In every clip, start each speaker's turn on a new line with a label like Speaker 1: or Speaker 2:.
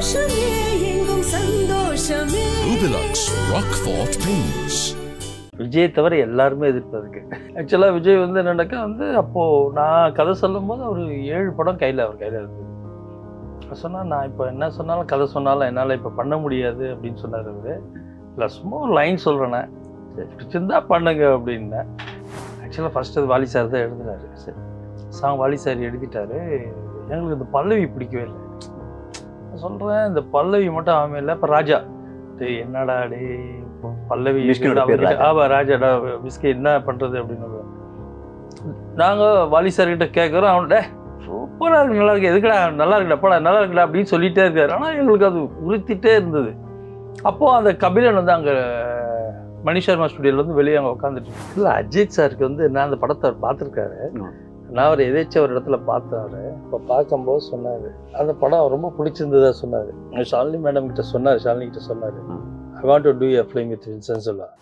Speaker 1: சந்தோஷமே எங்கும் சந்தோஷமே
Speaker 2: Rubiluxe Rockfort Paints.
Speaker 3: விஜய் தவிர எல்லாருமே எதிர்ப்பதுக்கு ஆக்சுவலாக விஜய் வந்து என்னன்னாக்கா வந்து அப்போது நான் கதை சொல்லும்போது ஒரு ஏழு படம் கையில் அவர் கையில் இருந்தது சொன்னால் நான் இப்போ என்ன சொன்னாலும் கதை சொன்னாலும் என்னால் இப்போ பண்ண முடியாது அப்படின்னு சொன்னார் அவர் இல்லை சும்மா ஒரு லைன் சொல்கிறேனே பிடிச்சிருந்தா பண்ணுங்க அப்படின்னேன் ஆக்சுவலாக ஃபஸ்ட்டு அது வாலி சார் தான் எழுதினாரு சரி சாங் வாலி சார் எழுதிட்டாரு எங்களுக்கு இந்த பல்லவி பிடிக்கவே இல்லை நான் சொல்கிறேன் இந்த பல்லவி மட்டும் ஆமையில் இப்போ ராஜா டேய் என்னடா டே பல்லவி
Speaker 4: விஷ்ணுவோட பேர்
Speaker 3: அவர்கிட்ட-
Speaker 4: ராஜா.
Speaker 3: ஆமா ராஜாடா விஸ்கி என்ன பண்ணுறது அப்படின்னு நாங்கள் வாலி சார் கிட்ட கேட்குறோம் அவன்கிட்ட சூப்பராக இருக்கு நல்லா இருக்கு எதுக்குடா நல்லா இருக்குடா போடா நல்லா இருக்குடா அப்படின்னு சொல்லிட்டே இருக்காரு ஆனால் எங்களுக்கு அது உறுத்திட்டே இருந்தது அப்போது அந்த கபிலன் வந்து அங்கே மணி சர்மா ஸ்டுடியோல வந்து வெளியே அங்கே உட்காந்துட்டு இல்லை அஜித் சாருக்கு வந்து நான் அந்த படத்தை அவர் பார்த்துருக்காரு
Speaker 4: ம்.
Speaker 3: நான் அவர் எதாச்சும் ஒரு இடத்துல பார்த்தாரு இப்போ பார்க்கும்போது சொன்னார் அந்த படம் ரொம்ப பிடிச்சிருந்ததா சொன்னார் ஷாலினி மேடம் கிட்ட சொன்னார் ஷாலினி கிட்ட சொன்னார்
Speaker 4: ம்.
Speaker 3: I want to do a film with Vincent சொல்லுவார்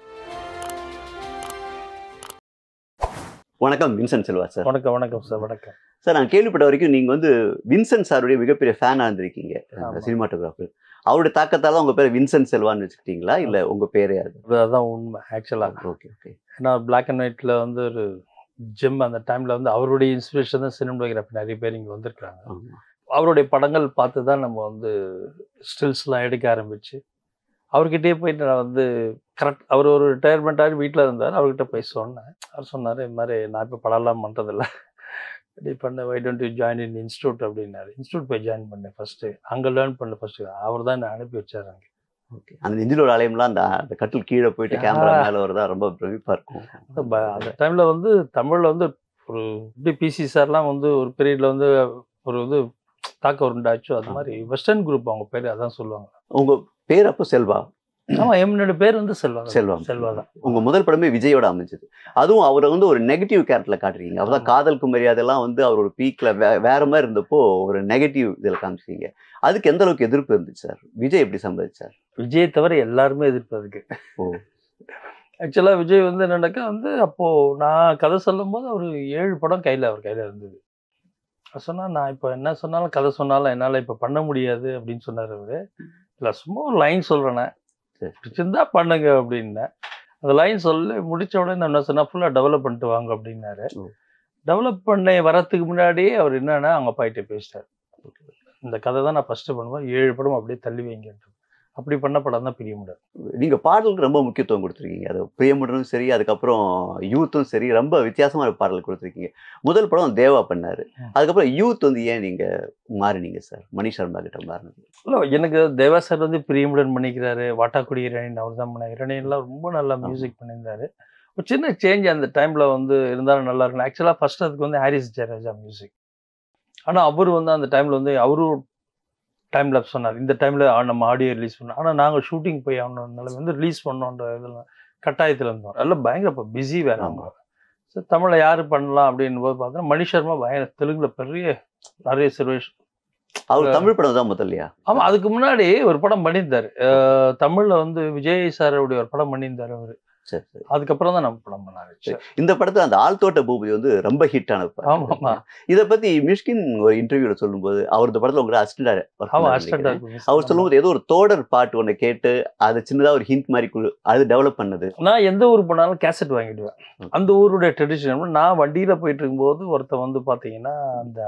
Speaker 4: வணக்கம் வின்சென்ட் செல்வா சார்
Speaker 3: வணக்கம் வணக்கம் சார் வணக்கம்
Speaker 4: சார் நான் கேள்விப்பட்ட வரைக்கும் நீங்க வந்து வின்சென்ட் சாருடைய மிகப்பெரிய ஃபேனா இருந்திருக்கீங்க
Speaker 3: ஆமா.
Speaker 4: சினிமாட்டோகிராஃபர் அவருடைய தாக்கத்தால உங்க பேர் வின்சென்ட் செல்வான்னு வச்சுக்கிட்டீங்களா இல்ல உங்க பேரே அது
Speaker 3: அதுதான் உண்மை ஆக்சுவலாக
Speaker 4: ஓகே ஓகே
Speaker 3: ஏன்னா பிளாக் அண்ட் ஒயிட்டில் வந்து ஒரு ஜிம் அந்த டைமில் வந்து அவருடைய இன்ஸ்பிரேஷன் தான் சினிமோகிராஃபி நிறைய பேர் இங்கே வந்திருக்காங்க அவருடைய படங்கள் பார்த்து தான் நம்ம வந்து ஸ்டில்ஸ்லாம் எடுக்க ஆரம்பிச்சு அவர்கிட்டயே போயிட்டு நான் வந்து கரெக்ட் அவர் ஒரு ரிட்டையர்மெண்ட்டாக வீட்டில் இருந்தார் அவர்கிட்ட போய் சொன்னேன் அவர் சொன்னார் இது மாதிரி நான் இப்போ படம்லாம் பண்ணுறதில்ல இப்படி பண்ண why don't you join in institute அப்படின்னாரு இன்ஸ்டியூட் போய் ஜாயின் பண்ணேன் ஃபஸ்ட்டு அங்கே லேர்ன் பண்ண ஃபஸ்ட்டு அவர் தான் என்னை அனுப்பி வச்சார் அங்கே
Speaker 4: ஓகே அந்த நெஞ்சிலோட ஆலயம்லாம் அந்த அந்த கட்டில் கீழே போயிட்டு கேமரா மேல வரதா ரொம்ப பிரமிப்பா இருக்கும்
Speaker 3: அந்த ப- அந்த டைமில் வந்து தமிழில் வந்து ஒரு இப்படி பிசி சார்லாம் வந்து ஒரு பீரியடில் வந்து ஒரு இது தாக்கம் உண்டாச்சோ அது மாதிரி வெஸ்டர்ன் குரூப் அவங்க பேர் அதான் சொல்லுவாங்க
Speaker 4: உங்க பேர் அப்போ செல்வா
Speaker 3: ஆமா என்னோட பேர் வந்து செல்வா தான்.
Speaker 4: செல்வா
Speaker 3: செல்வா தான்
Speaker 4: உங்க முதல் படமே விஜயோட அமைஞ்சது அதுவும் அவரை வந்து ஒரு நெகட்டிவ் கேரக்டர்ல காட்டுறீங்க அவர்தான்
Speaker 3: ஆமா.
Speaker 4: காதலுக்கு மரியாதைலாம் வந்து அவர் ஒரு பீக்ல வேற மாதிரி இருந்தப்போ ஒரு நெகட்டிவ் இதில் காமிச்சீங்க அதுக்கு எந்த அளவுக்கு எதிர்ப்பு இருந்துச்சு சார் விஜய் எப்படி சம்பாதிச்சார்
Speaker 3: விஜய் தவிர எல்லாருமே எதிர்ப்பதுக்கு
Speaker 4: ஓ.
Speaker 3: ஆக்சுவலா விஜய் வந்து என்னன்னாக்கா வந்து அப்போ நான் கதை சொல்லும்போது ஒரு ஏழு படம் கையில அவர் கையில இருந்தது அவர் சொன்னா நான் இப்போ என்ன சொன்னாலும் கதை சொன்னாலும் என்னால் இப்போ பண்ண முடியாது அப்படின்னு சொன்னார் அவரு இல்லை சும்மா ஒரு லைன் சொல்றேனே
Speaker 4: சரி.
Speaker 3: பிடிச்சிருந்தா பண்ணுங்க அப்படின்னேன் அந்த லைன் சொல்லி முடிச்ச உடனே நான் என்ன சொன்னா ஃபுல்லாக டெவலப் பண்ணிட்டு வாங்க அப்படின்னாரு
Speaker 4: ஓ.
Speaker 3: டெவலப் பண்ண வரத்துக்கு முன்னாடியே அவர் என்னன்னா அவங்க அப்பாயிட்ட பேசிட்டார் இந்த கதை தான் நான் ஃபர்ஸ்ட் பண்ணுவேன் ஏழு படம் அப்படியே தள்ளி வைங்கன்ட்டு அப்படி பண்ண படம் தான் பிரிய முடியாது
Speaker 4: நீங்க பாடலுக்கு ரொம்ப முக்கியத்துவம் கொடுத்துருக்கீங்க அது பிரியமுடனும் சரி அதுக்கப்புறம் யூத்தும் சரி ரொம்ப வித்தியாசமான பாடல் கொடுத்துருக்கீங்க முதல் படம் தேவா பண்ணாரு
Speaker 3: ம்.
Speaker 4: அதுக்கப்புறம் யூத் வந்து ஏன் நீங்க மாறினீங்க சார் மணி சர்மா கிட்ட மாறினது
Speaker 3: இல்லை எனக்கு தேவா சார் வந்து பிரியமுடன் பண்ணிக்கிறாரு வாட்டாக்குடி இரணி அவர் தான் பண்ணார் இரணெல்லாம் ரொம்ப நல்லா மியூசிக் பண்ணியிருந்தாரு ஒரு சின்ன சேஞ்ச் அந்த டைமில் வந்து இருந்தாலும் நல்லா இருக்கும் ஆக்சுவலாக ஃபர்ஸ்ட் அதுக்கு வந்து ஹாரிஸ் ஜெயராஜா மியூசிக் ஆனால் அவர் வந்து அந்த டைமில் வந்து அவரும் டைம் லேப் சொன்னார் இந்த டைமில் நம்ம ஆடியோ ரிலீஸ் பண்ணோம் ஆனால் நாங்கள் ஷூட்டிங் போய் ஆகணும்னால வந்து ரிலீஸ் பண்ணோன்ற இதில் கட்டாயத்தில் இருந்தோம் எல்லாம் பயங்கர இப்போ பிஸி வேற
Speaker 4: ஆமா.
Speaker 3: அவங்க ஸோ தமிழில் யார் பண்ணலாம் அப்படின்னு போது பார்த்தா மணி சர்மா பயங்கர தெலுங்குல பெரிய நிறைய சிறுவேஷ்
Speaker 4: அவர் தமிழ் படம் தான் முதல்லையா
Speaker 3: ஆமா அதுக்கு முன்னாடி ஒரு படம் பண்ணியிருந்தாரு அஹ் தமிழ்ல வந்து விஜய் சாரோடைய ஒரு படம் பண்ணியிருந்தாரு அவரு
Speaker 4: சரி சரி
Speaker 3: அதுக்கப்புறம் தான் நம்ம படம் பண்ண ஆரம்பிச்சோம்
Speaker 4: இந்த படத்துல அந்த ஆழ்தோட்ட பூபதி வந்து ரொம்ப ஹிட் ஆன
Speaker 3: ஆமா ஆமா
Speaker 4: இதை பத்தி மிஷ்கின் ஒரு இன்டர்வியூல சொல்லும்போது அவர் இந்த படத்துல உங்களை அசிஸ்டன்ட்
Speaker 3: ஆமா அசிஸ்டண்டா
Speaker 4: அவர் சொல்லும்போது ஏதோ ஒரு தோடர் பாட்டு ஒண்ணு கேட்டு அது சின்னதா ஒரு ஹிண்ட் மாதிரி குடு- அது டெவலப் பண்ணது
Speaker 3: நான் எந்த ஊர் போனாலும் கேசட் வாங்கிடுவேன்
Speaker 4: Okay.
Speaker 3: அந்த ஊருடைய ட்ரெடிஷன் நான் வண்டியில போயிட்டு இருக்கும்போது ஒருத்தன் வந்து பாத்தீங்கன்னா அந்த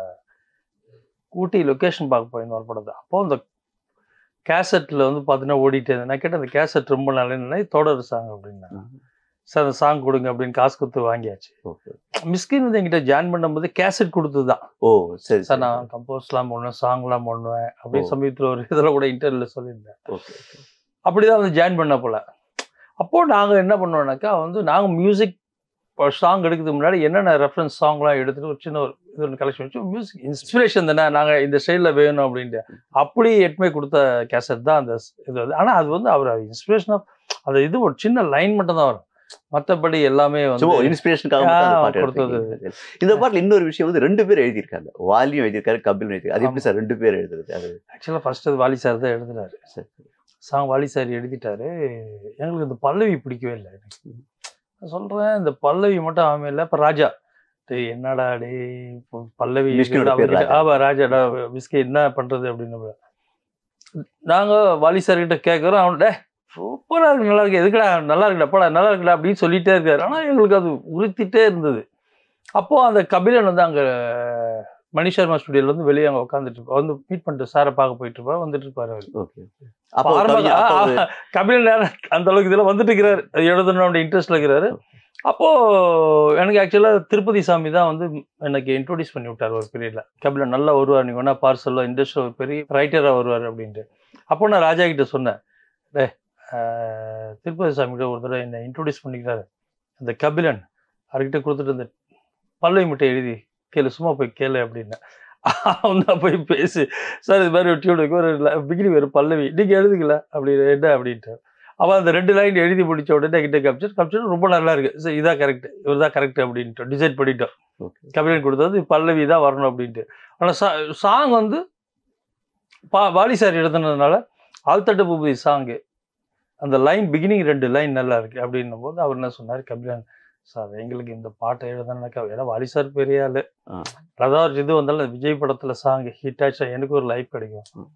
Speaker 3: ஊட்டி லொக்கேஷன் பார்க்க போயிருந்தோம் ஒரு படத்தை அப்போ அந்த கேசட்ல வந்து பார்த்தீங்கன்னா ஓடிட்டே இருந்தேன் நான் கேட்டேன் அந்த கேசட் ரொம்ப நல்லா தொடர் சாங் அப்படின்னா சார் அந்த சாங் கொடுங்க அப்படின்னு காசு கொடுத்து வாங்கியாச்சு
Speaker 4: Okay.
Speaker 3: மிஸ்கின் வந்து என்கிட்ட ஜாயின் பண்ணும்போது கேசட் கொடுத்தது தான்
Speaker 4: ஓ சரி
Speaker 3: சார்
Speaker 4: சரி
Speaker 3: நான் கம்போஸ்லாம் பண்ணுவேன் சாங்லாம் பண்ணுவேன் அப்படின்னு
Speaker 4: ஓ.
Speaker 3: சமயத்தில் ஒரு இதில் கூட இன்டர்வியூல சொல்லியிருந்தேன்
Speaker 4: ஓகே
Speaker 3: அப்படிதான் வந்து ஜாயின் பண்ண போல அப்போ நாங்கள் என்ன பண்ணோம்னாக்கா வந்து நாங்கள் மியூசிக் சாங் எடுக்கிறதுக்கு முன்னாடி என்னென்ன ரெஃபரன்ஸ் சாங்லாம் எடுத்துட்டு ஒரு சின்ன ஒரு இது ஒன்று கலெக்ஷன் வச்சு மியூசிக் இன்ஸ்பிரேஷன் தானே நாங்கள் இந்த ஸ்டைலில் வேணும் அப்படின்ட்டு அப்படி எட்டுமே கொடுத்த கேசட் தான் அந்த ஸ்- இது வந்து ஆனால் அது வந்து அவர் இன்ஸ்பிரேஷன் ஆஃப் அந்த இது ஒரு சின்ன லைன் மட்டும் தான் வரும் மற்றபடி எல்லாமே
Speaker 4: சும்மா
Speaker 3: வந்து
Speaker 4: இன்ஸ்பிரேஷனுக்காக மட்டும் அந்த
Speaker 3: ஆ,
Speaker 4: பாட்டு
Speaker 3: கொடுத்தது.
Speaker 4: எடுத்திருக்கீங்க. இந்த பாட்டுல இன்னொரு விஷயம் வந்து ரெண்டு பேர் எழுதியிருக்காங்க வாலியும் எழுதியிருக்காரு கபிலும் எழுதியிருக்காரு அது எப்படி சார் ரெண்டு பேர் எழுதுறது அது
Speaker 3: ஆக்சுவலாக ஃபர்ஸ்ட் அது வாலி சார் தான் எழுதினாரு
Speaker 4: சரி.
Speaker 3: சாங் வாலி சார் எழுதிட்டாரு எங்களுக்கு இந்த பல்லவி பிடிக்கவே இல்லை எனக்கு நான் சொல்றேன் இந்த பல்லவி மட்டும் ஆமையில இப்போ ராஜா டேய் என்னடா டேய் இப்போ பல்லவி
Speaker 4: விஷ்ணுவோட பேர்
Speaker 3: அவர்கிட்ட-
Speaker 4: ராஜா.
Speaker 3: ஆமா ராஜாடா விஸ்கி என்ன பண்றது அப்படின்னு நாங்கள் வாலி சார் கிட்ட கேட்குறோம் அவன் டே சூப்பராக இருக்கு நல்லா இருக்கு எதுக்குடா நல்லா இருக்குடா போடா நல்லா இருக்குடா அப்படின்னு சொல்லிட்டே இருக்காரு ஆனால் எங்களுக்கு அது உறுத்திட்டே இருந்தது அப்போது அந்த கபிலன் வந்து அங்கே மணி சர்மா ஸ்டுடியோல வந்து வெளியே அங்கே உட்காந்துட்டு இருப்பா வந்து மீட் பண்ணிட்டு சாரை பார்க்க போயிட்டு இருப்பா வந்துட்டு இருப்பாரு அவர்
Speaker 4: ஓகே அப்போ
Speaker 3: ஆரம்ப-
Speaker 4: கவிஞர் அப்போ ஒரு-
Speaker 3: ஆ, கபிலன் நேரம் அந்த அளவுக்கு இதில் வந்துட்டு இருக்கிறாரு எழுதணும் இன்ட்ரெஸ்ட்ல இருக்கிறாரு அப்போ எனக்கு ஆக்சுவலாக திருப்பதி சாமி தான் வந்து எனக்கு இன்ட்ரோடியூஸ் பண்ணி விட்டார் ஒரு பீரியட்ல கபிலன் நல்லா வருவார் நீங்க வேணா பார்சலோ இண்டஸ்ட்ரியல் பெரிய ரைட்டராக வருவார் அப்படின்ட்டு அப்போ நான் ராஜா கிட்ட சொன்னேன் டே திருப்பதி சாமி கிட்ட ஒரு தடவை என்னை இன்ட்ரோடியூஸ் பண்ணிக்கிறாரு அந்த கபிலன் அவர்கிட்ட கொடுத்துட்டு இந்த பல்லவி முட்டை எழுதி கேளு சும்மா போய் கேளு அப்படின்னு அவன் தான் போய் பேசி சார் இது மாதிரி ஒரு டியூனுக்கு ஒரு பிகினி ஒரு பல்லவி நீங்கள் எழுதுக்கல அப்படி என்ன அப்படின்ட்டு அவன் அந்த ரெண்டு லைன் எழுதி முடிச்ச உடனே கிட்ட காமிச்சு காமிச்சு ரொம்ப நல்லா இருக்கு சரி இதான் கரெக்ட் இவர் தான் கரெக்ட் அப்படின்ட்டு டிசைட் பண்ணிட்டோம்
Speaker 4: Okay.
Speaker 3: கபிலன் கொடுத்தது பல்லவி தான் வரணும் அப்படின்ட்டு ஆனால் சா சாங் வந்து பா வாலி சார் எழுதுனதுனால ஆழ்த்தட்டு பூபதி சாங்கு அந்த லைன் பிகினிங் ரெண்டு லைன் நல்லா இருக்கு அப்படின்னும் போது அவர் என்ன சொன்னார் கபிலன் சார் எங்களுக்கு இந்த பாட்டை எழுதுனாக்கா ஏன்னா வாலி சார் பெரிய ஆளு
Speaker 4: ஆ.
Speaker 3: அதாவது ஒரு இது வந்தாலும் விஜய் படத்துல சாங் ஹிட் ஆச்சா எனக்கு ஒரு லைஃப் கிடைக்கும்
Speaker 4: ம்.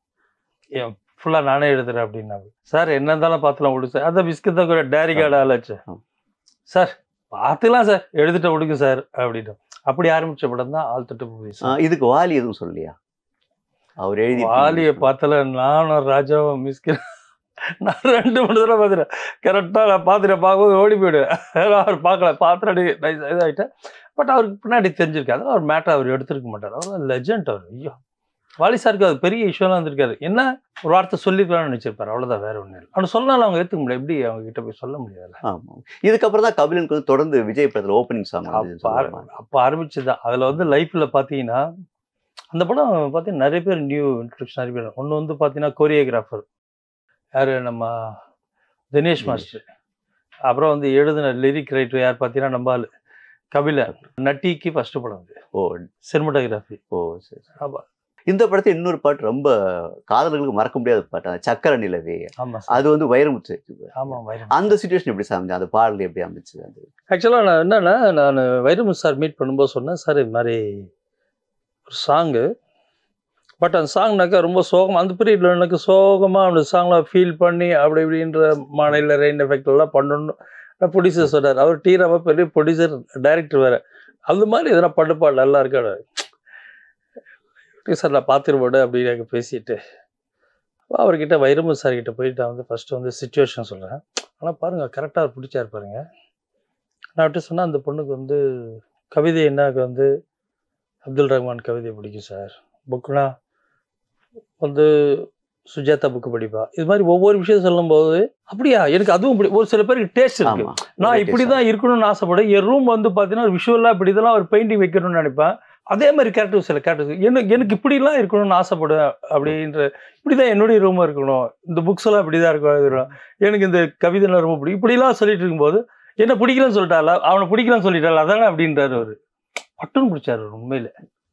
Speaker 3: ஏன் ஃபுல்லாக நானே எழுதுறேன் அப்படின்னாரு சார் என்ன இருந்தாலும் பார்த்துலாம் விடு சார் அந்த பிஸ்கட் தான் கூட டேரி கார்டு ஆளாச்சு
Speaker 4: ஆ.
Speaker 3: சார் பார்த்துக்கலாம் சார் எழுதிட்ட விடுங்க சார் அப்படின்ட்டு அப்படி ஆரம்பிச்ச படம் தான் ஆழ்த்தட்டு பூபதி
Speaker 4: ஆ, இதுக்கு வாலி எதுவும் சொல்லலையா அவர் எழுதி
Speaker 3: வாலியை பார்த்தால நானும் ராஜாவும் மிஸ்கின் நான் ரெண்டு மூணு தடவை பார்த்துட்டேன் கரெக்டாக நான் பார்த்துட்டு பார்க்கும்போது ஓடி போயிடுவேன் அவர் பார்க்கல பார்த்துட்டு இதாகிட்டேன் பட் அவருக்கு பின்னாடி தெரிஞ்சிருக்காது அவர் மேட்டர் அவர் எடுத்திருக்க மாட்டார் அவர் லெஜண்ட் அவர் ஐயோ வாலி சாருக்கு அது பெரிய இஷ்யூலாம் இருந்திருக்காரு என்ன ஒரு வார்த்தை சொல்லிக்கலாம்னு நினச்சிருப்பாரு அவ்வளோதான் வேற ஒன்றும் இல்லை ஆனால் சொன்னாலும் அவங்க ஏற்றுக்க முடியாது எப்படி அவங்க கிட்ட போய் சொல்ல முடியாது
Speaker 4: ஆமா இதுக்கப்புறம் தான் கபிலனுக்கு வந்து தொடர்ந்து விஜய் படத்துல ஓப்பனிங் சாங்
Speaker 3: அப்போ ஆர- அப்போ ஆரம்பிச்சது தான் அதில் வந்து லைஃப்பில் பார்த்தீங்கன்னா அந்த படம் பார்த்தீங்கன்னா நிறைய பேர் நியூ இன்ட்ரடக்ஷன் நிறைய பேர் ஒன்று வந்து பார்த்தீங்கன்னா கொரியோகிராஃபர் யார் நம்ம தினேஷ் மாஸ்டர் அப்புறம் வந்து எழுதின லிரிக் ரைட்டர் யார் பார்த்தீங்கன்னா நம்ம ஆளு கபிலர் நட்டிக்கு ஃபர்ஸ்ட் படம் அது
Speaker 4: ஓ
Speaker 3: சினிமாட்டோகிராஃபி
Speaker 4: ஓ சரி சரி.
Speaker 3: ஆமா
Speaker 4: இந்த படத்தை இன்னொரு பாட்டு ரொம்ப காதலர்களுக்கு மறக்க முடியாத பாட்டு அந்த சக்கர நிலவே
Speaker 3: ஆமாம்
Speaker 4: அது வந்து வைரமுத்து
Speaker 3: ஆமாம் வைரம்
Speaker 4: அந்த சுச்சுவேஷன் எப்படி சாமிச்சு அந்த பாடல் எப்படி அமைச்சு அது
Speaker 3: ஆக்சுவலாக நான் என்னன்னா நான் வைரமுத்து சார் மீட் பண்ணும்போது சொன்னேன் சார் இது மாதிரி ஒரு சாங்கு பட் அந்த சாங்னாக்கா ரொம்ப சோகம் அந்த பீரியடில் எனக்கு சோகமாக அந்த சாங்கில் ஃபீல் பண்ணி அப்படி இப்படின்ற மாநில ரெயின் எஃபெக்ட்லாம் பண்ணணும் ப்ரொடியூசர் சொன்னார் அவர் டி ராம பெரிய ப்ரொடியூசர் டைரக்டர் வேறு அது மாதிரி எதனா பண்ணு பாடு நல்லா இருக்காடு சார் நான் பார்த்துருவோடு அப்படின்னு எனக்கு பேசிட்டு அப்ப அவர்கிட்ட வைரமுத்து சார் கிட்ட போயிட்டு நான் வந்து ஃபஸ்ட்டு வந்து சுச்சுவேஷன் சொல்கிறேன் ஆனால் பாருங்கள் கரெக்டாக பிடிச்சாரு பாருங்க நான் அவர்கிட்ட சொன்னால் அந்த பொண்ணுக்கு வந்து கவிதை என்னாக்கு வந்து அப்துல் ரஹ்மான் கவிதை பிடிக்கும் சார் புக்குனா வந்து சுஜாதா புக்கு படிப்பா இது மாதிரி ஒவ்வொரு விஷயம் சொல்லும்போது அப்படியா எனக்கு அதுவும் பிடி ஒரு சில பேருக்கு டேஸ்ட் இருக்கு
Speaker 4: ஆமா
Speaker 3: நான் இப்படி தான் இருக்கணும்னு ஆசைப்படுறேன் என் ரூம் வந்து பார்த்தீங்கன்னா ஒரு விஷுவலாக இப்படி இதெல்லாம் ஒரு பெயிண்டிங் வைக்கணும்னு நினைப்பேன் அதே மாதிரி கேரக்டர் சில கேரக்டர் எனக்கு எனக்கு இப்படிலாம் இருக்கணும்னு ஆசைப்படுவேன் அப்படின்ற இப்படி தான் என்னுடைய ரூமாக இருக்கணும் இந்த புக்ஸ் எல்லாம் இப்படி தான் இருக்கணும் எனக்கு இந்த கவிதைலாம் ரொம்ப பிடிக்கும் இப்படிலாம் சொல்லிட்டு இருக்கும்போது என்ன பிடிக்கலன்னு சொல்லிட்டால அவனை பிடிக்கலன்னு சொல்லிட்டால அதானே அப்படின்றாரு அவரு பட்டுன்னு பிடிச்சாரு அவரு உண்மையில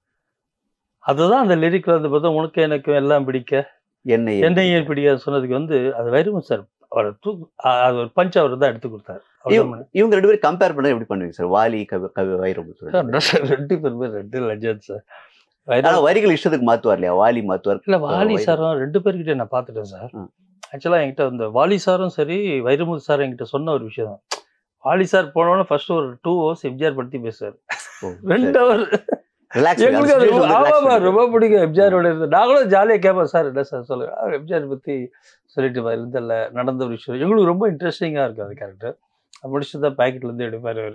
Speaker 3: அதுதான் அந்த லிரிக்ல வந்து பார்த்தா உனக்கு எனக்கு எல்லாம் பிடிக்க
Speaker 4: என்னை
Speaker 3: என்னை ஏன் பிடிக்காது சொன்னதுக்கு வந்து அது வைரமுத்து சார் அவர் தூக்கு அ- அது ஒரு பஞ்ச் அவர் தான் எடுத்து கொடுத்தாரு அவர் தான்
Speaker 4: இவங்க- இவங்க ரெண்டு பேரும் கம்பேர் பண்ண எப்படி பண்ணுவீங்க சார் வாலி கவி கவி வைரமுத்து
Speaker 3: பண்ணாரு. ரெண்டு பேருமே ரெண்டு லெஜண்ட் சார்
Speaker 4: ஆனா
Speaker 3: வைரம்
Speaker 4: வரிகள் இஷ்டத்துக்கு மாத்துவார் இல்லையா வாலி மாத்துவார்
Speaker 3: இல்ல வாலி
Speaker 4: வைரம்.
Speaker 3: சாரும் ரெண்டு பேர்கிட்ட நான் பார்த்துட்டேன் சார்
Speaker 4: ம்.
Speaker 3: ஆக்சுவலாக என்கிட்ட இந்த வாலி சாரும் சரி வைரமுத்து சார் என்கிட்ட சொன்ன ஒரு விஷயம் தான் வாலி சார் போனோடனே ஃபர்ஸ்ட் ஒரு டூ ஹவர்ஸ் எம்ஜிஆர் படுத்தி பேசுவார் ரெண்டு ஹவர்
Speaker 4: ரிலாக்ஸ்
Speaker 3: எங்களுக்கு அது ரொம்ப- ஆமாமா ரொம்ப பிடிக்கும் எம்ஜிஆரோட இருந்து நாங்களும் ஜாலியாக கேட்போம் சார் என்ன சார் சொல்லுங்க அவர் எம்ஜிஆர் பற்றி சொல்லிட்டு பாரு இருந்தல நடந்த ஒரு விஷயம் எங்களுக்கு ரொம்ப இன்ட்ரெஸ்டிங்காக இருக்கும் அது கேரக்டர் முடிச்சு தான் பேக்கெட்லேருந்து எடுப்பார் அவர்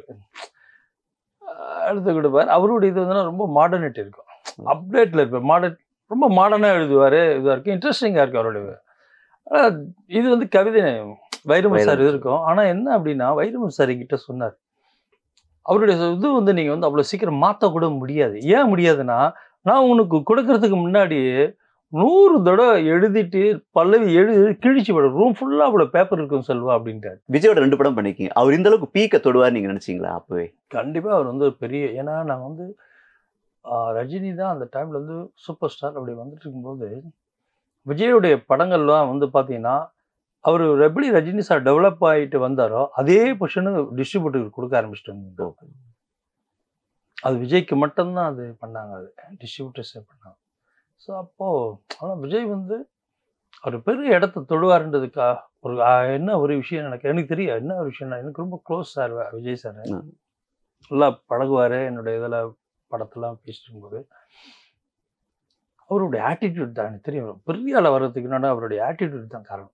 Speaker 3: எடுத்து கொடுப்பார் அவருடைய இது வந்து ரொம்ப மாடர்னிட்டி இருக்கும் அப்டேட்டில் இருப்பார் மாடர்ன் ரொம்ப மாடர்னாக எழுதுவார் இதாக இருக்கும் இன்ட்ரெஸ்டிங்காக இருக்கும் அவருடைய ஆனா, இது வந்து கவிதை வைரமுத்து சார் இது இருக்கும் ஆனால் என்ன அப்படின்னா வைரமுத்து சார் என்கிட்ட சொன்னார் அவருடைய இது வந்து நீங்கள் வந்து அவ்வளோ சீக்கிரம் மாற்றக்கூட முடியாது ஏன் முடியாதுன்னா நான் உனக்கு கொடுக்கறதுக்கு முன்னாடி நூறு தடவை எழுதிட்டு பல்லவி எழுதி கிழிச்சு விட ரூம் ஃபுல்லாக அவ்வளோ பேப்பர் இருக்கும் செல்வா அப்படின்ட்டாரு
Speaker 4: விஜயோட ரெண்டு படம் பண்ணிருக்கீங்க அவர் இந்த அளவுக்கு பீக்க தொடுவார் நீங்க நினைச்சீங்களா அப்பவே
Speaker 3: கண்டிப்பாக அவர் வந்து ஒரு பெரிய ஏன்னா நான் வந்து ஆஹ், ரஜினி தான் அந்த டைமில் வந்து சூப்பர் ஸ்டார் அப்படி வந்துட்டு இருக்கும்போது விஜயுடைய படங்கள்லாம் வந்து பார்த்தீங்கன்னா அவர் எப்படி ரஜினி சார் டெவலப் ஆகிட்டு வந்தாரோ அதே பொசிஷனு டிஸ்ட்ரிபியூட்டருக்கு கொடுக்க ஆரம்பிச்சிட்டு வந்தாங்க அது விஜய்க்கு மட்டும்தான் அது பண்ணாங்க அது டிஸ்ட்ரிபியூட்டர்ஸே பண்ணாங்க ஸோ அப்போது ஆனால் விஜய் வந்து அவர் பெரிய இடத்த தொடுவாருன்றதுக்கா ஒரு ஆ, என்ன ஒரு விஷயம் எனக்கு எனக்கு தெரியும் என்ன ஒரு விஷயம் எனக்கு ரொம்ப க்ளோஸ் சார் விஜய் சார்
Speaker 4: ம்.
Speaker 3: நல்லா பழகுவார் என்னுடைய இதில் படத்தெல்லாம் பேசிட்டு இருக்கும்போது அவருடைய ஆட்டிடியூட் தான் எனக்கு தெரியும் பெரிய ஆள வர்றதுக்கு என்னன்னா அவருடைய ஆட்டிடியூட் தான் காரணம்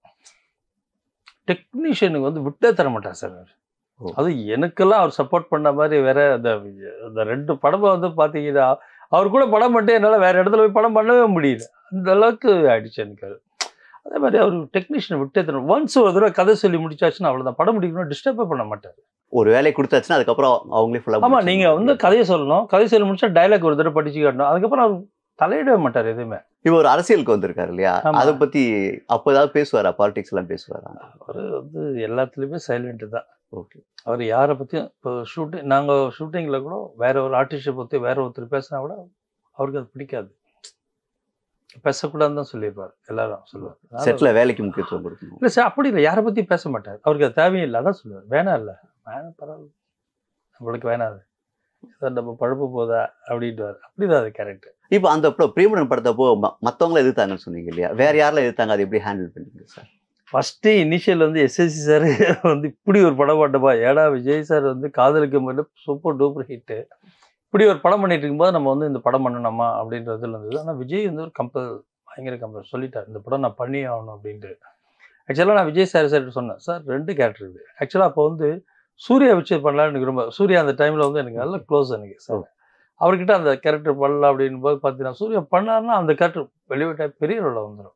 Speaker 3: டெக்னீஷியனுக்கு வந்து விட்டே தர மாட்டார் சார் அவர்
Speaker 4: ஓ.
Speaker 3: அது எனக்கெல்லாம் அவர் சப்போர்ட் பண்ண மாதிரி வேற அந்த அந்த ரெண்டு படமை வந்து பார்த்தீங்கன்னா அவர் கூட படம் பண்ணிட்டு என்னால் வேற இடத்துல போய் படம் பண்ணவே முடியல அந்த அளவுக்கு ஆயிடுச்சு எனக்கு அது அதே மாதிரி அவர் டெக்னீஷியன் விட்டே தரணும் ஒன்ஸ் ஒரு தடவை கதை சொல்லி முடிச்சாச்சுன்னா அவ்வளோதான் படம் முடிக்கணும் டிஸ்டர்பே பண்ண மாட்டார்
Speaker 4: ஒரு வேலையை கொடுத்தாச்சுன்னா அதுக்கப்புறம் அவங்களே ஃபுல்லா
Speaker 3: ஆமா நீங்க வந்து கதையை சொல்லணும் கதை சொல்லி முடிச்சா டைலாக் ஒரு தடவை படிச்சு காட்டணும் அதுக்கப்புறம் அவர் தலையிடவே மாட்டார் எதுவுமே
Speaker 4: இப்போ ஒரு அரசியலுக்கு வந்திருக்காரு இல்லையா
Speaker 3: ஆமா.
Speaker 4: அதை பத்தி அப்போ ஏதாவது பேசுவாரா பாலிடிக்ஸ் எல்லாம் பேசுவாரா
Speaker 3: அவர் வந்து எல்லாத்துலேயுமே சைலண்ட் தான்
Speaker 4: ஓகே
Speaker 3: அவர் யாரை பற்றியும் இப்போ ஷூட்டிங் நாங்கள் ஷூட்டிங்கில் கூட வேற ஒரு ஆர்டிஸ்ட்டை பற்றி வேற ஒருத்தர் பேசினா கூட அவருக்கு அது பிடிக்காது பேசக்கூடாதுன்னு தான் சொல்லியிருப்பார் எல்லாரும் சொல்லுவார் அதனால-
Speaker 4: செட்ல வேலைக்கு முக்கியத்துவம் கொடுக்கணும்
Speaker 3: இல்லை சார் அப்படி இல்லை யாரை பற்றி பேச மாட்டார் அவருக்கு அது தேவையில்லை அதான் சொல்லுவார் வேணாம் இல்லை வேணாம் பரவாயில்ல நம்மளுக்கு வேணாம் அது சார் நம்ம பழப்பு போதா அப்படின்ட்டு அப்படிதான் அது கேரக்டர்
Speaker 4: இப்போ அந்த படம் பிரேமடன் படத்தப்போ ம- மத்தவங்கள எதிர்த்தாங்கன்னு சொன்னீங்க இல்லையா வேற யாரெல்லாம் எதிர்த்தாங்க அதை எப்படி ஹேண்டில் பண்ணீங்க சார்
Speaker 3: ஃபஸ்ட்டு இனிஷியல் வந்து எஸ்எஸ்சி சார் வந்து இப்படி ஒரு படம் பண்ணப்பா ஏடா விஜய் சார் வந்து காதலுக்கு மட்டும் சூப்பர் டூப்பர் ஹிட்டு இப்படி ஒரு படம் பண்ணிட்டு இருக்கும்போது நம்ம வந்து இந்த படம் பண்ணணுமா அப்படின்றதுல இருந்தது ஆனால் விஜய் வந்து ஒரு கம்பல் பயங்கர கம்பல் சொல்லிட்டார் இந்த படம் நான் பண்ணி ஆகணும் அப்படின்ட்டு ஆக்சுவலாக நான் விஜய் சார் சார் சொன்னேன் சார் ரெண்டு கேரக்டர் இருக்குது ஆக்சுவலாக அப்போ வந்து சூர்யா வச்சு பண்ணலாம்னு எனக்கு ரொம்ப சூர்யா அந்த டைமில் வந்து எனக்கு நல்ல க்ளோஸ் எனக்கு சார் அவர்கிட்ட அந்த கேரக்டர் பண்ணலாம் அப்படின்னு போது பார்த்தீங்கன்னா சூர்யா பண்ணாருன்னா அந்த கேரக்டர் வெளிவிட்டா பெரிய ரோலில் வந்துடும்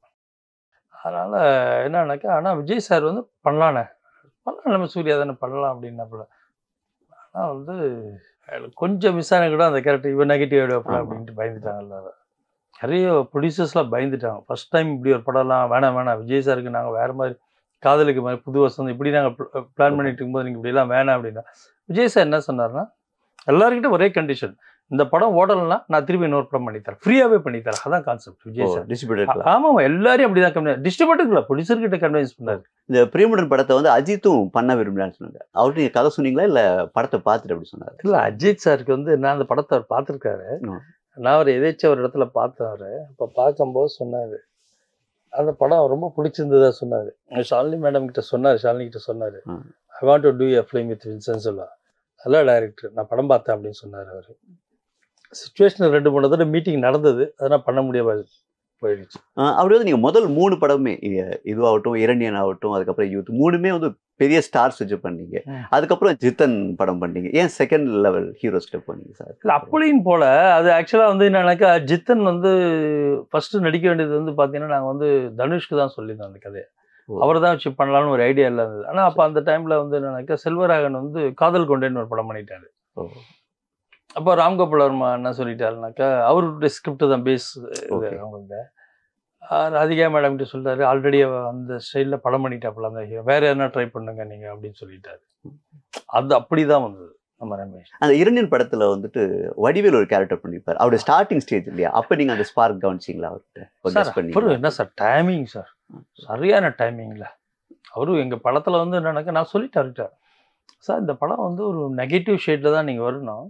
Speaker 3: அதனால் என்னன்னாக்கா ஆனால் விஜய் சார் வந்து பண்ணலானே பண்ணலாம் நம்ம சூர்யா தானே பண்ணலாம் அப்படின்னாப்புல ஆனால் வந்து அதுல கொஞ்சம் மிஸ் ஆன கூட அந்த கேரக்டர் இவன் நெகட்டிவ் ஆகிடுவாப்புல
Speaker 4: ஆமா.
Speaker 3: அப்படின்ட்டு பயந்துட்டாங்க எல்லாரும் நிறைய ப்ரொடியூசர்ஸ்லாம் பயந்துட்டாங்க ஃபர்ஸ்ட் டைம் இப்படி ஒரு படம்லாம் வேணாம் வேணாம் விஜய் சாருக்கு நாங்கள் வேறு மாதிரி காதலுக்கு மாதிரி புது வசந்தம் இப்படி நாங்கள் பிளான் பண்ணிட்டு இருக்கும்போது நீங்கள் இப்படிலாம் வேணாம் அப்படின்னா விஜய் சார் என்ன சொன்னார்னா எல்லாருக்கிட்ட ஒரே கண்டிஷன் இந்த படம் ஓடலைன்னா நான் திருப்பி இன்னொரு படம் பண்ணித்தரேன் ஃப்ரீயாகவே பண்ணித்தரேன் அதான் கான்செப்ட் விஜய் சார்
Speaker 4: டிஸ்ட்ரிபியூட்டர்
Speaker 3: ஆமாம் எல்லாரையும் அப்படி தான் கன்வின்ஸ் டிஸ்ட்ரிபியூட்டர்ல ப்ரொடியூசர் கிட்ட கன்வின்ஸ் பண்ணாரு
Speaker 4: இந்த பிரேமடன் படத்தை வந்து அஜித்தும் பண்ண விரும்பலான்னு சொன்னாங்க அவர்கிட்ட நீங்க கதை சொன்னீங்களா இல்ல படத்தை பார்த்துட்டு அப்படி சொன்னாரு
Speaker 3: இல்ல அஜித் சாருக்கு வந்து நான் அந்த படத்தை அவர் பார்த்துருக்காரு
Speaker 4: ம்.
Speaker 3: நான் அவர் எதேச்சும் ஒரு இடத்துல பார்த்தேன் அவரு அப்போ பார்க்கும்போது சொன்னாரு அந்த படம் ரொம்ப பிடிச்சிருந்ததா சொன்னாரு ஷாலினி மேடம் கிட்ட சொன்னாரு ஷாலினி கிட்ட சொன்னாரு
Speaker 4: ம்.
Speaker 3: I want to do a film with Vincent சொல்லா நல்ல டைரக்டர் நான் படம் பார்த்தேன் அப்படின்னு சொன்னார் அவர் சுச்சுவேஷன் ரெண்டு மூணு தடவை மீட்டிங் நடந்தது அதெல்லாம் பண்ண முடியாம போயிடுச்சு
Speaker 4: ஆஹ் அப்படி வந்து நீங்க முதல் மூணு படமே இ- இதுவாகட்டும் இரண்டியன் ஆகட்டும் அதுக்கப்புறம் யூத் மூணுமே வந்து பெரிய ஸ்டார்ஸ் வச்சு பண்ணீங்க
Speaker 3: ம்.
Speaker 4: அதுக்கப்புறம் ஜித்தன் படம் பண்ணீங்க ஏன் செகண்ட் லெவல் ஹீரோஸ்கிட்ட போனீங்க சார்
Speaker 3: இல்லை அப்படின்னு போல அது ஆக்சுவலாக வந்து என்னன்னாக்கா ஜித்தன் வந்து ஃபர்ஸ்ட் நடிக்க வேண்டியது வந்து பார்த்தீங்கன்னா நாங்கள் வந்து தனுஷ்க்கு தான் சொல்லியிருந்தோம் அந்த கதையை
Speaker 4: ஓ.
Speaker 3: அவர் தான் வச்சு பண்ணலாம்னு ஒரு ஐடியா இல்லை இருந்தது ஆனால் அப்போ அந்த டைமில் வந்து என்னன்னாக்கா செல்வராகன் வந்து காதல் கொண்டேன்னு ஒரு படம் பண்ணிட்டாரு
Speaker 4: ஓ.
Speaker 3: அப்போ ராம்கோபால் வர்மா என்ன சொல்லிட்டாருனாக்கா அவருடைய ஸ்கிரிப்ட் தான் பேஸ் இது
Speaker 4: Okay.
Speaker 3: அவங்கள்ட்ட ஆஹ் ராதிகா மேடம் கிட்ட சொல்லிட்டாரு ஆல்ரெடி அந்த ஸ்டைலில் படம் பண்ணிட்டாப்புல அந்த hero. வேற எதனா ட்ரை பண்ணுங்க நீங்கள் அப்படின்னு சொல்லிட்டாரு அது அப்படி தான் வந்தது நம்ம ரமேஷ்
Speaker 4: அந்த இரண்டியன் படத்துல வந்துட்டு வடிவேல் ஒரு கேரக்டர் பண்ணிருப்பாரு அவருடைய ஸ்டார்டிங் ஸ்டேஜ் இல்லையா அப்ப நீங்க அந்த ஸ்பார்க் கவனிச்சிங்களா அவர்கிட்ட ஒரு
Speaker 3: சார்
Speaker 4: guess
Speaker 3: அப்புறம்
Speaker 4: பண்ணீங்களா?
Speaker 3: என்ன சார் டைமிங் சார் சரியான டைமிங்கில் அவரும் எங்கள் படத்தில் வந்து என்னன்னாக்கா நான் சொல்லிட்டேன் அவர்கிட்ட சார் இந்த படம் வந்து ஒரு நெகட்டிவ் ஷேடில் தான் நீங்கள் வரணும்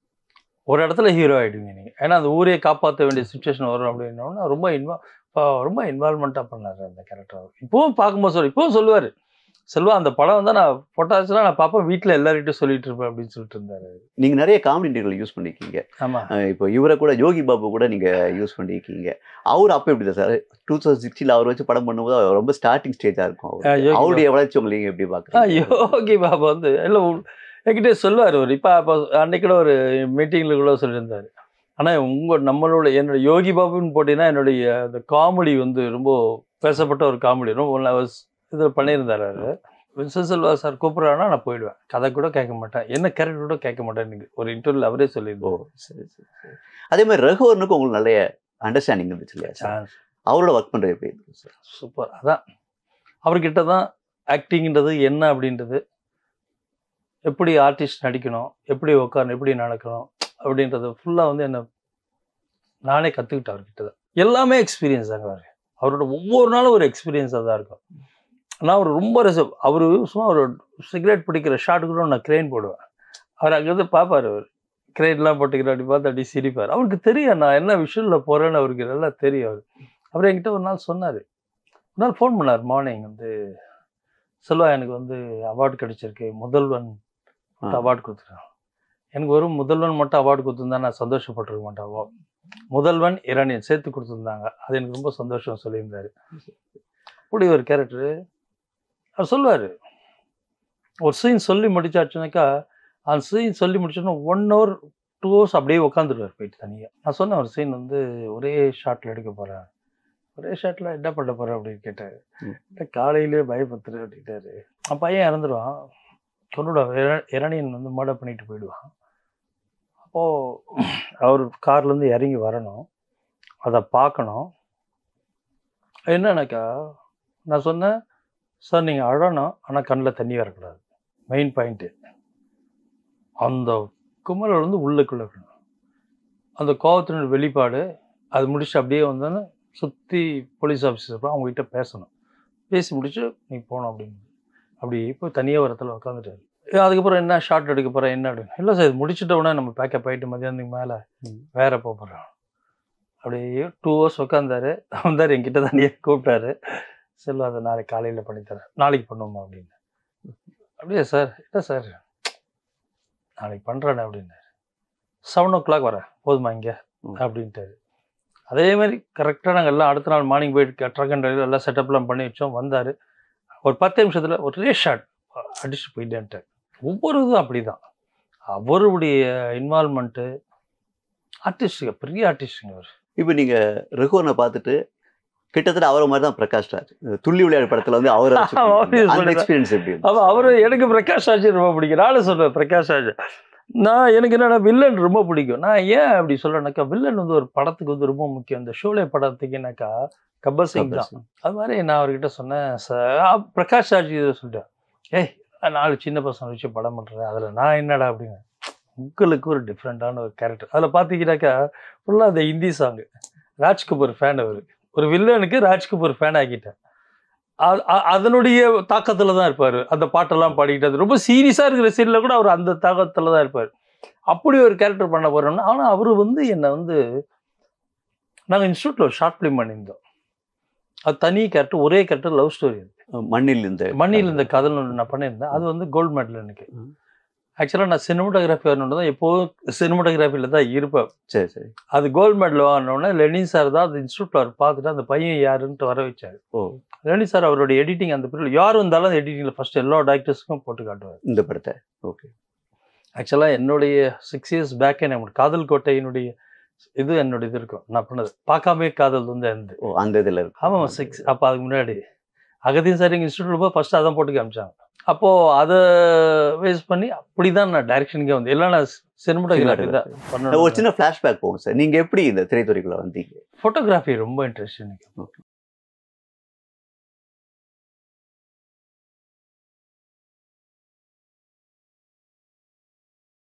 Speaker 3: ஒரு இடத்துல ஹீரோ ஆகிடுவீங்க நீங்கள் ஏன்னா அந்த ஊரே காப்பாற்ற வேண்டிய சுச்சுவேஷன் வரும் அப்படின்னோன்னா ரொம்ப இன்வால்வ் ரொம்ப இன்வால்மெண்ட்டாக பண்ணார் அந்த கேரக்டர் இப்போவும் பார்க்கும்போது சொல்ல இப்போவும் சொல்லுவார் செல்வா அந்த படம் வந்து நான் போட்டாச்சுன்னா நான் பார்ப்பேன் வீட்டில் எல்லார்கிட்டையும் சொல்லிட்டு இருப்பேன் அப்படின்னு சொல்லிட்டு இருந்தாரு
Speaker 4: நீங்க நிறைய காமெடி நடிகர்கள் யூஸ் பண்ணிருக்கீங்க
Speaker 3: ஆமாம்
Speaker 4: அஹ் இப்போ இவரை கூட யோகி பாபு கூட நீங்க யூஸ் பண்ணிருக்கீங்க அவர் அப்ப எப்படி சார் டூ தௌசண்ட் சிக்ஸ்டில அவர் வச்சு படம் பண்ணும்போது அவர் ரொம்ப ஸ்டார்டிங் ஸ்டேஜா இருக்கும் அவருக்கு.
Speaker 3: ஆ, யோகி
Speaker 4: அவருடைய வளர்ச்சி உங்களுக்கு எப்படி
Speaker 3: ஆ
Speaker 4: பாக்குறீங்க
Speaker 3: யோகி பாபா வந்து இல்லை என்கிட்ட சொல்லுவார் ஒரு இப்போ அப்போ அன்னைக்கு கூட ஒரு மீட்டிங்கில் கூட சொல்லியிருந்தார் ஆனால் உங்கள் நம்மளோட என்னோட யோகி பாபுன்னு போட்டிங்கன்னா என்னுடைய அந்த காமெடி வந்து ரொம்ப பேசப்பட்ட ஒரு காமெடி ரொம்ப இதில் பண்ணியிருந்தார் அவர் வின்சன் செல்வா சார் கூப்பிட்றாருன்னா நான் போயிடுவேன் கதை கூட கேட்க மாட்டேன் என்ன கேரக்டர் கூட கேட்க மாட்டேன் எனக்கு ஒரு இன்டர்வியூல அவரே
Speaker 4: ஓ
Speaker 3: சொல்லியிருந்தோம்
Speaker 4: சரி சரி சரி. அதே மாதிரி ரகுவரனுக்கு உங்களுக்கு நிறைய அண்டர்ஸ்டாண்டிங் இருந்துச்சு இல்லையா சார்
Speaker 3: சான்ஸ்
Speaker 4: அவரோட ஒர்க் பண்றது எப்படி இருக்கு சார்
Speaker 3: சூப்பர் அதான் அவர்கிட்ட தான் ஆக்டிங்ன்றது என்ன அப்படின்றது எப்படி ஆர்டிஸ்ட் நடிக்கணும் எப்படி உட்காரணும் எப்படி நடக்கணும் அப்படின்றது ஃபுல்லாக வந்து என்ன நானே கற்றுக்கிட்டேன் அவர்கிட்ட தான் எல்லாமே எக்ஸ்பீரியன்ஸ் தாங்க அவர் அவரோட ஒவ்வொரு நாளும் ஒரு எக்ஸ்பீரியன்ஸாக தான் இருக்கும் நான் அவர் ரொம்ப ரசம் அவர் சும்மா ஒரு சிகரெட் பிடிக்கிற ஷாட் கூட நான் க்ரெயின் போடுவேன் அவர் அங்கேருந்து பார்ப்பார் அவர் க்ரெயின்லாம் போட்டுக்கிற அப்படி பார்த்து அப்படி சிரிப்பார் அவருக்கு தெரியும் நான் என்ன விஷயத்தில் போகிறேன்னு அவருக்கு நல்லா தெரியும் அவர் அவர் என்கிட்ட ஒரு நாள் சொன்னார் ஒரு நாள் ஃபோன் பண்ணார் மார்னிங் வந்து செல்வா எனக்கு வந்து அவார்டு கிடைச்சிருக்கு முதல்வன்
Speaker 4: ஆ.
Speaker 3: அவார்டு கொடுத்துருக்கான் எனக்கு ஒரு முதல்வன் மட்டும் அவார்டு கொடுத்துருந்தா நான் சந்தோஷப்பட்டிருக்க மாட்டேன் அவ- முதல்வன் இரணியன் சேர்த்து கொடுத்துருந்தாங்க அது எனக்கு ரொம்ப சந்தோஷம் சொல்லியிருந்தாரு அப்படி ஒரு கேரக்டரு அவர் சொல்லுவார் ஒரு சீன் சொல்லி முடிச்சாச்சுனாக்கா அந்த சீன் சொல்லி முடிச்சோன்னா ஒன் ஹவர் டூ ஹவர்ஸ் அப்படியே உட்காந்துருவார் போயிட்டு தனியாக நான் சொன்னேன் ஒரு சீன் வந்து ஒரே ஷாட்டில் எடுக்க போகிறேன் ஒரே ஷாட்டில் என்ன பண்ண போகிறேன் அப்படின்னு கேட்டார்
Speaker 4: ம்.
Speaker 3: இல்லை காலையிலே பயப்படுத்துரு அப்படின்ட்டாரு அவன் பையன் இறந்துருவான் கொண்டுடுவான் இர- இரணியன் வந்து மர்டர் பண்ணிட்டு போயிடுவான் அப்போது அவர் கார்லேருந்து இறங்கி வரணும் அதை பார்க்கணும் என்னன்னாக்கா நான் சொன்னேன் சார் நீங்கள் அழணும் ஆனால் கண்ணில் தண்ணி வரக்கூடாது மெயின் பாயிண்ட்டு அந்த குமரல் வந்து உள்ளுக்குள்ளே இருக்கணும் அந்த கோவத்தினோட வெளிப்பாடு அது முடிச்சு அப்படியே வந்தோன்னே சுற்றி போலீஸ் ஆஃபீஸர் இருப்பான் அவங்ககிட்ட பேசணும் பேசி முடிச்சு நீ போகணும் அப்படின்னு அப்படி இப்போ தனியாக ஒரு இடத்துல உட்காந்துட்டாரு அதுக்கப்புறம் என்ன ஷார்ட் எடுக்க போகிறேன் என்ன அப்படின்னு இல்லை சார் இது முடிச்சிட்ட உடனே நம்ம பேக்கப் ஆகிட்டு மதியானத்துக்கு மேலே
Speaker 4: ம்.
Speaker 3: வேற போக போகிறோம் அப்படியே டூ ஹவர்ஸ் உட்காந்தாரு வந்தார் என்கிட்ட தனியாக கூப்பிட்டாரு செல்வா அதை நாளைக்கு காலையில் பண்ணித்தரேன் நாளைக்கு பண்ணுவோமா அப்படின்னு அப்படியே சார் இல்லை சார் நாளைக்கு பண்ணுறேன் அப்படின்னாரு செவன் ஓ கிளாக் வரேன் போதுமா இங்கே
Speaker 4: ம்.
Speaker 3: அப்படின்ட்டாரு அதே மாதிரி கரெக்டாக நாங்கள் எல்லாம் அடுத்த நாள் மார்னிங் போயிட்டு ட்ரக் அண்ட் டிரைவர் எல்லாம் செட்டப்லாம் பண்ணி வச்சோம் வந்தார் ஒரு பத்து நிமிஷத்தில் ஒரே ஷாட் அடிச்சு போயிட்டேன்ட்டார் ஒவ்வொரு இதுவும் அப்படி தான் அவருடைய இன்வால்மெண்ட்டு ஆர்டிஸ்ட்டுங்க பெரிய ஆர்டிஸ்ட்டுங்க அவர்
Speaker 4: இப்போ நீங்க ரகுவனை பார்த்துட்டு கிட்டத்தட்ட அவரை மாதிரி தான் பிரகாஷ் ராஜ் இந்த துள்ளி விளையாடு படத்துல வந்து அவரை வச்சு
Speaker 3: அவரே
Speaker 4: பண்ணிருக்கீங்க. அந்த
Speaker 3: சொல்லுங்க.
Speaker 4: எக்ஸ்பீரியன்ஸ் எப்படி இருந்துச்சு?
Speaker 3: அப்போ அவரு எனக்கு பிரகாஷ் ராஜ் ரொம்ப பிடிக்கும் நானும் சொல்லுவேன் பிரகாஷ் ராஜ் நான் எனக்கு என்னன்னா வில்லன் ரொம்ப பிடிக்கும் நான் ஏன் அப்படி சொல்றேன்னாக்கா வில்லன் வந்து ஒரு படத்துக்கு வந்து ரொம்ப முக்கியம் இந்த ஷோலே படத்துக்குனாக்கா கப்பல் சிங் தான் அது மாதிரி நான் அவர்கிட்ட சொன்னேன் சார் பிரகாஷ் ராஜ் இதை சொல்லிட்டேன் ஏய் நாலு சின்ன பசங்க வச்சு படம் பண்ணுறேன் அதில் நான் என்னடா அப்படின்னு உங்களுக்கு ஒரு டிஃப்ரெண்ட்டான ஒரு கேரக்டர் அதில் பார்த்தீங்கன்னாக்கா ஃபுல்லாக அந்த ஹிந்தி சாங்கு ராஜ்கபூர் ஃபேன் அவர் ஒரு வில்லனுக்கு ராஜ்கபூர் ஃபேன் ஆக்கிட்டேன் அ- அ- அதனுடைய தாக்கத்தில் தான் இருப்பார் அந்த பாட்டெல்லாம் பாடிக்கிட்டு அது ரொம்ப சீரியஸாக இருக்கிற சீனில் கூட அவர் அந்த தாக்கத்தில் தான் இருப்பார் அப்படி ஒரு கேரக்டர் பண்ண போகிறோம்னா ஆனால் அவர் வந்து என்னை வந்து நாங்கள் இன்ஸ்டியூட்டில் ஒரு ஷார்ட் ஃபிலிம் பண்ணியிருந்தோம் அது தனி கேரக்டர் ஒரே கேரக்டர் லவ் ஸ்டோரி
Speaker 4: மண்ணில் இந்த
Speaker 3: மண்ணில் இந்த கதல் ஒன்று நான் பண்ணியிருந்தேன் அது வந்து கோல்டு மெடல் எனக்கு
Speaker 4: ம்.
Speaker 3: ஆக்சுவலாக நான் சினிமோட்டோகிராஃபி வரணுன்னு தான் எப்போதும் சினிமோட்டோகிராஃபியில் தான் இருப்பேன்
Speaker 4: சரி சரி
Speaker 3: அது கோல்டு மெடல் வாங்கினோடனே லெனின் சார் தான் அந்த இன்ஸ்டியூட்டில் அவர் பார்த்துட்டு அந்த பையன் யாருன்ட்டு வர வச்சார்
Speaker 4: ஓ
Speaker 3: லெனின் சார் அவருடைய எடிட்டிங் அந்த பீரியட் யார் வந்தாலும் அந்த எடிட்டிங்கில் ஃபர்ஸ்ட் எல்லா டேரக்டர்ஸுக்கும் போட்டு காட்டுவார்
Speaker 4: இந்த படத்தை ஓகே
Speaker 3: ஆக்சுவலாக என்னுடைய சிக்ஸ் இயர்ஸ் பேக்கே நம்ம காதல் கோட்டையினுடைய இது என்னுடைய இது இருக்கும் நான் பண்ணது பார்க்காமே காதல் வந்து இருந்து
Speaker 4: ஓ அந்த இதுல இருக்கு
Speaker 3: ஆமாம் சிக்ஸ் அப்போ அதுக்கு முன்னாடி அகதீன் சார் எங்கள் இன்ஸ்டியூட்டில் போய் ஃபஸ்ட்டு அதான் போட்டு காமிச்சாங்க அப்போது அதை வேஸ் பண்ணி அப்படி தான் நான் டைரக்ஷனுக்கே வந்து இல்லை நான் சினிமோட்டோகிராஃபி தான்
Speaker 4: ஒரு
Speaker 3: பண்ணணும்
Speaker 4: சின்ன ஃபிளாஷ்பேக் போகும் சார் நீங்க எப்படி இந்த திரைத்துறைக்குள்ள வந்தீங்க
Speaker 3: ஃபோட்டோகிராஃபி ரொம்ப இன்ட்ரெஸ்ட் எனக்கு
Speaker 4: Okay.